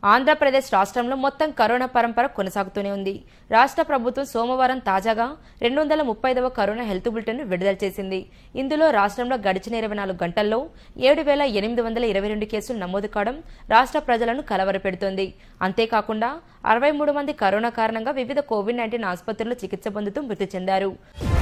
ఆంధ్రప్రదేశ్ రాష్ట్రంలో మొత్తం కరోనా పరంపర కొనసాగుతూనే ఉంది రాష్ట్ర ప్రభుత్వం సోమవారం తాజాగా రెండు వందల ముప్పైదవ కరోనా హెల్త్ బులెటిన్ విడుదల చేసింది ఇందులో రాష్ట్రంలో గడిచిన ఇరవై నాలుగు గంటల్లో ఏడు వేల ఎనిమిది వందల ఇరవై రెండు కేసులు నమోదు కావడం రాష్ట్ర ప్రజలను కలవరపెడుతోంది అంతేకాకుండా అరవై మూడు మంది కరోనా కారణంగా వివిధ కోవిడ్ నైన్టీన్ ఆసుపత్రుల్లో చికిత్స పొందుతూ మృతి చెందారు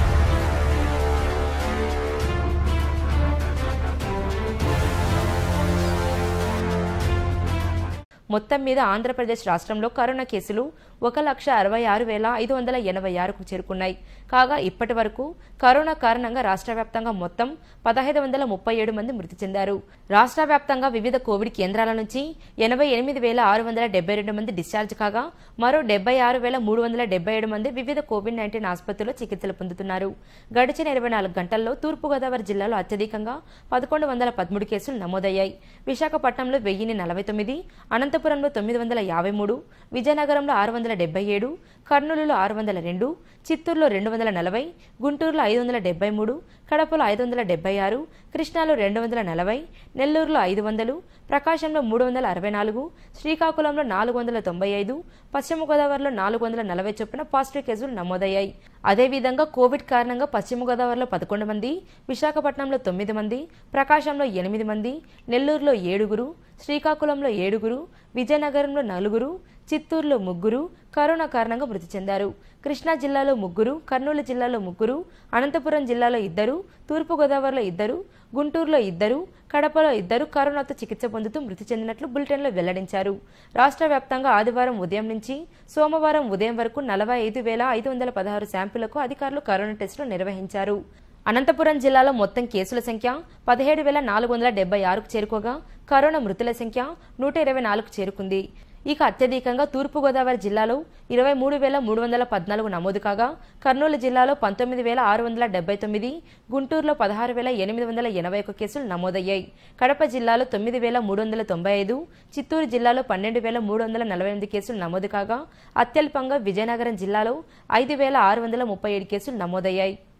మొత్తం మీద ఆంధ్రప్రదేశ్ రాష్ట్రంలో కరోనా కేసులు ఒక లక్ష అరవై ఆరు వేల ఐదు వందల ఎనభై ఆరుకు చేరుకున్నాయి కాగా ఇప్పటి వరకు కరోనా కారణంగా రాష్ట్ర వ్యాప్తంగా మొత్తం పదహైదు వందల ముప్పై ఏడు మంది మృతి చెందారు రాష్ట్ర వ్యాప్తంగా వివిధ కోవిడ్ కేంద్రాల నుంచి ఎనభై ఎనిమిది వేల ఆరు వందల డెబ్బై రెండు మంది డిశ్చార్జ్ కాగా మరో డెబ్బై ఆరు వేల మూడు వందల డెబ్బై ఏడు మంది వివిధ కోవిడ్ నైన్టీన్ ఆసుపత్రుల్లో చికిత్సలు పొందుతున్నారు గడిచిన ఇరవై నాలుగు గంటల్లో తూర్పుగోదావరి జిల్లాలో అత్యధికంగా పదకొండు వందల పదమూడు కేసులు నమోదయ్యాయి విశాఖపట్నంలో వెయ్యిన్ని నలభై తొమ్మిది అనంతపురంలో తొమ్మిది వందల యాభై మూడు విజయనగరంలో ఆరు వందల డెబ్బై ఏడు కర్నూలులో ఆరు వందల రెండు చిత్తూరులో రెండు వందల నలభై గుంటూరులో ఐదు వందల డెబ్బై మూడు కడపలో ఐదు వందల డెబ్బై ఆరు కృష్ణాలో రెండు వందల నలభై నెల్లూరులో ఐదు వందలు ప్రకాశంలో మూడు వందల అరవై నాలుగు శ్రీకాకుళంలో నాలుగు వందల తొంభై ఐదు పశ్చిమ గోదావరిలో నాలుగు వందల నలభై చొప్పున పాజిటివ్ కేసులు నమోదయ్యాయి అదేవిధంగా కోవిడ్ కారణంగా పశ్చిమ గోదావరిలో పదకొండు మంది విశాఖపట్నంలో తొమ్మిది మంది ప్రకాశంలో ఎనిమిది మంది నెల్లూరులో ఏడుగురు శ్రీకాకుళంలో ఏడుగురు విజయనగరంలో నలుగురు చిత్తూరులో ముగ్గురు కరోనా కారణంగా మృతి చెందారు కృష్ణా జిల్లాలో ముగ్గురు కర్నూలు జిల్లాలో ముగ్గురు అనంతపురం జిల్లాలో ఇద్దరు తూర్పుగోదావరిలో ఇద్దరు గుంటూరులో ఇద్దరు కడపలో ఇద్దరు కరోనాతో చికిత్స పొందుతూ మృతి చెందినట్లు బులెటిన్లో వెల్లడించారు రాష్ట్ర వ్యాప్తంగా ఆదివారం ఉదయం నుంచి సోమవారం ఉదయం వరకు నలభై ఐదు వేల ఐదు వందల పదహారు శాంపులకు అధికారులు కరోనా టెస్టులు నిర్వహించారు అనంతపురం జిల్లాలో మొత్తం కేసుల సంఖ్య పదిహేడు వేల నాలుగు వందల డెబ్బై ఆరుకు చేరుకోగా కరోనా మృతుల సంఖ్య నూట ఇరవై నాలుగు చేరుకుంది ఇక అత్యధికంగా తూర్పుగోదావరి జిల్లాలో ఇరవై మూడు వేల మూడు వందల పద్నాలుగు నమోదు కాగా కర్నూలు జిల్లాలో పంతొమ్మిది వేల ఆరు వందల డెబ్బై తొమ్మిది గుంటూరులో పదహారు వేల ఎనిమిది వందల ఎనభై ఒక్క కేసులు నమోదయ్యాయి కడప జిల్లాలో తొమ్మిది వేల మూడు వందల తొంభై ఐదు చిత్తూరు జిల్లాలో పన్నెండు వేల మూడు వందల నలభై ఎనిమిది కేసులు నమోదు కాగా అత్యల్పంగా విజయనగరం జిల్లాలో ఐదు వేల ఆరు వందల ముప్పై ఏడు కేసులు నమోదయ్యాయి